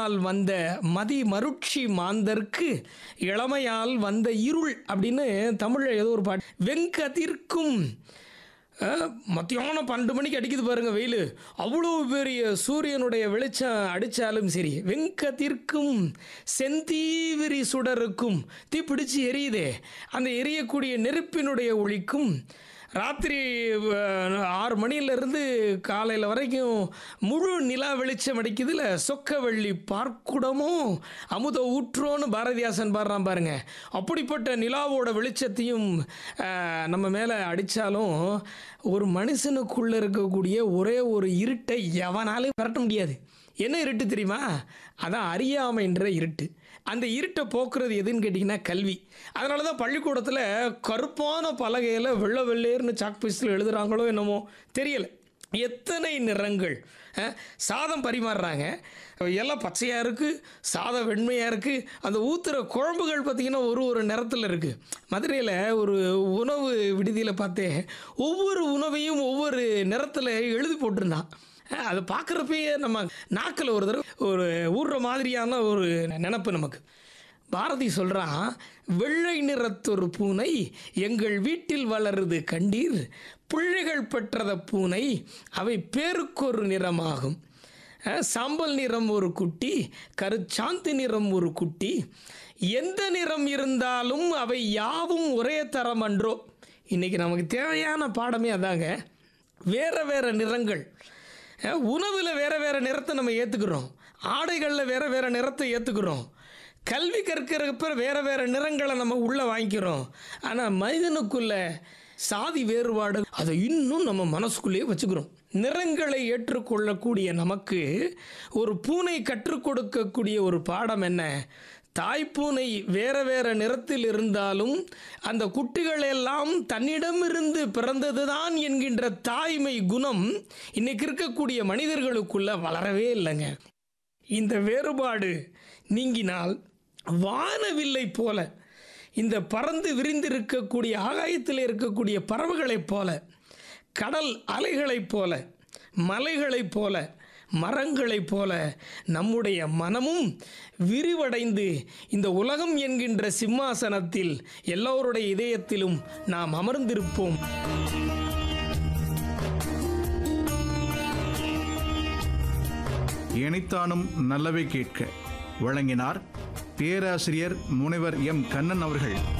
இளமையால் வந்த மதி மருட்சி மாந்தர்க்கு இளமையால் வந்த இருள் அப்படின்னு தமிழில் ஏதோ ஒரு பாட்டு வெங்கதிர்க்கும் அஹ், மத்தியானம் பன்னெண்டு மணிக்கு அடிக்குது பாருங்க வெயில் அவ்வளோ பெரிய சூரியனுடைய வெளிச்சம் அடித்தாலும் சரி வெங்கதிர்க்கும் செந்தீவிரி சுடருக்கும் தீ பிடிச்சு எரியுதே அந்த எரியக்கூடிய நெருப்பினுடைய ஒளிக்கும் ராத்திரி அஹ், ஆறு மணியிலிருந்து காலையில் வரைக்கும் முழு நிலா வெளிச்சம் அடிக்குதுல சொக்க வெள்ளி பார்க்குடமோ அமுத ஊற்றோன்னு பாரதியாசன் பாடுறான் பாருங்க அப்படிப்பட்ட நிலாவோட வெளிச்சத்தையும் அஹ், நம்ம மேலே அடித்தாலும் ஒரு மனுஷனுக்குள்ளே இருக்கக்கூடிய ஒரே ஒரு இருட்டை எவனாலும் விரட்ட முடியாது என்ன இருட்டு தெரியுமா அதான் அறியாமைன்ற இருட்டு அந்த இருட்டை போக்குறது எதுன்னு கேட்டிங்கன்னா கல்வி அதனால தான் பள்ளிக்கூடத்தில் கருப்பான பலகையில் வெள்ளை வெள்ளேர்னு சாக் பீஸில் எழுதுகிறாங்களோ என்னமோ தெரியல எத்தனை நிறங்கள் அஹ், சாதம் பரிமாறுறாங்க எல்லாம் பச்சையாக இருக்குது சாதம் வெண்மையாக இருக்குது அந்த ஊற்றுற குழம்புகள் பார்த்திங்கன்னா ஒரு ஒரு நிறத்தில் இருக்குது மதுரையில் ஒரு உணவு விடுதியில் பார்த்தேன் ஒவ்வொரு உணவையும் ஒவ்வொரு நிறத்தில் எழுதி போட்டிருந்தான் அஹ் அதை பார்க்குறப்பயே நம்ம நாக்கில் ஒரு தடவை ஒரு ஊறுற மாதிரியான ஒரு நினப்பு நமக்கு பாரதி சொல்கிறான் வெள்ளை நிறத்தொரு பூனை எங்கள் வீட்டில் வளருது கண்டீர் பிள்ளைகள் பெற்றத பூனை அவை பேருக்கொரு நிறமாகும் அஹ் சாம்பல் நிறம் ஒரு குட்டி கருச்சாந்தி நிறம் ஒரு குட்டி எந்த நிறம் இருந்தாலும் அவை யாவும் ஒரே தரம் அன்றோ இன்றைக்கி நமக்கு தேவையான பாடமே அதாங்க வேறு வேறு நிறங்கள் அஹ் உணவில் வேறு வேறு நிறத்தை நம்ம ஏற்றுக்கிறோம் ஆடைகளில் வேறு வேறு நிறத்தை ஏற்றுக்கிறோம் கல்வி கற்கிறப்ப வேறு வேறு நிறங்களை நம்ம உள்ளே வாங்கிக்கிறோம் ஆனால் மனிதனுக்குள்ள சாதி வேறுபாடு அதை இன்னும் நம்ம மனசுக்குள்ளேயே வச்சுக்கிறோம் நிறங்களை ஏற்றுக்கொள்ளக்கூடிய நமக்கு ஒரு பூனை கற்றுக் கொடுக்கக்கூடிய ஒரு பாடம் என்ன தாய்ப்பூனை வேற வேற நிறத்தில் இருந்தாலும் அந்த குட்டிகள் எல்லாம் தன்னிடமிருந்து பிறந்ததுதான் என்கின்ற தாய்மை குணம் இன்னைக்கு இருக்கக்கூடிய மனிதர்களுக்குள்ள வளரவே இல்லைங்க இந்த வேறுபாடு நீங்கினால் வானவில்லை போல இந்த பறந்து விரிந்திருக்கக்கூடிய ஆகாயத்தில் இருக்கக்கூடிய பறவைகளைப் போல கடல் அலைகளைப் போல மலைகளைப் போல மரங்களைப் போல நம்முடைய மனமும் விரிவடைந்து இந்த உலகம் என்கின்ற சிம்மாசனத்தில் எல்லோருடைய இதயத்திலும் நாம் அமர்ந்திருப்போம் இணைத்தானும் நல்லவை கேட்க வழங்கினார் பேராசிரியர் முனைவர் எம் கண்ணன் அவர்கள்